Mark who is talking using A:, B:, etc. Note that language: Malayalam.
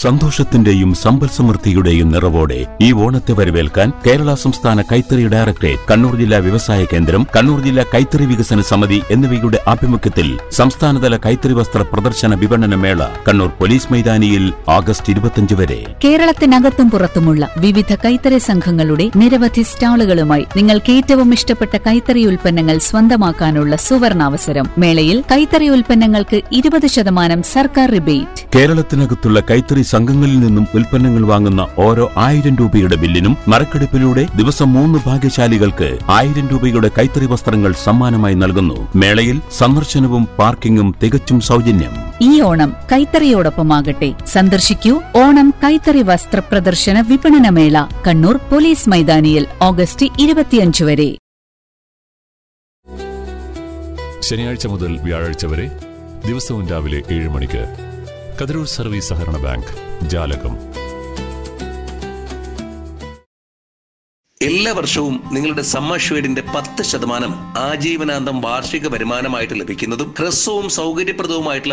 A: സന്തോഷത്തിന്റെയും സമ്പൽ സമൃദ്ധിയുടെയും നിറവോടെ ഈ ഓണത്തെ വരവേൽക്കാൻ കേരള സംസ്ഥാന കൈത്തറി ഡയറക്ടറേറ്റ് കണ്ണൂർ ജില്ലാ വ്യവസായ കേന്ദ്രം കണ്ണൂർ ജില്ലാ കൈത്തറി വികസന സമിതി എന്നിവയുടെ ആഭിമുഖ്യത്തിൽ സംസ്ഥാനതല കൈത്തറി വസ്ത്ര പ്രദർശന വിപണന മേള കണ്ണൂർ പോലീസ് മൈതാനിയിൽ ആഗസ്റ്റ് ഇരുപത്തിയഞ്ച് വരെ
B: കേരളത്തിനകത്തും പുറത്തുമുള്ള വിവിധ കൈത്തറി സംഘങ്ങളുടെ നിരവധി സ്റ്റാളുകളുമായി നിങ്ങൾക്ക് ഏറ്റവും ഇഷ്ടപ്പെട്ട കൈത്തറി ഉൽപ്പന്നങ്ങൾ സ്വന്തമാക്കാനുള്ള സുവർണാവസരം മേളയിൽ കൈത്തറി ഉൽപ്പന്നങ്ങൾക്ക് ഇരുപത് ശതമാനം സർക്കാർ റിബേറ്റ്
A: കേരളത്തിനകത്തുള്ള കൈത്തറി സംഘങ്ങളിൽ നിന്നും ഉൽപ്പന്നങ്ങൾ വാങ്ങുന്ന ഓരോ ആയിരം രൂപയുടെ ബില്ലിനും നറുക്കെടുപ്പിലൂടെ ദിവസം മൂന്ന് ഭാഗ്യശാലികൾക്ക് ആയിരം രൂപയുടെ കൈത്തറി വസ്ത്രങ്ങൾ സമ്മാനമായി നൽകുന്നു മേളയിൽ സന്ദർശനവും പാർക്കിംഗും തികച്ചും സൗജന്യം
B: ഈ ഓണം കൈത്തറിയോടൊപ്പമാകട്ടെ സന്ദർശിക്കൂ ഓണം കൈത്തറി വസ്ത്ര പ്രദർശന വിപണന മേള കണ്ണൂർ പോലീസ് മൈതാനിയിൽ ഓഗസ്റ്റ് ഇരുപത്തിയഞ്ച് വരെ
C: ശനിയാഴ്ച മുതൽ വ്യാഴാഴ്ച വരെ ദിവസവും രാവിലെ ഏഴ് മണിക്ക് കതിരൂർ സർവീസ് സഹകരണ ബാങ്ക് ജാലകം
D: എല്ലാ വർഷവും നിങ്ങളുടെ സമ്മർഷ്വേഡിന്റെ പത്ത് ശതമാനം ആജീവനാന്തം വാർഷിക വരുമാനമായിട്ട് ലഭിക്കുന്നതും ഹ്രസ്വവും സൗകര്യപ്രദവുമായിട്ടുള്ള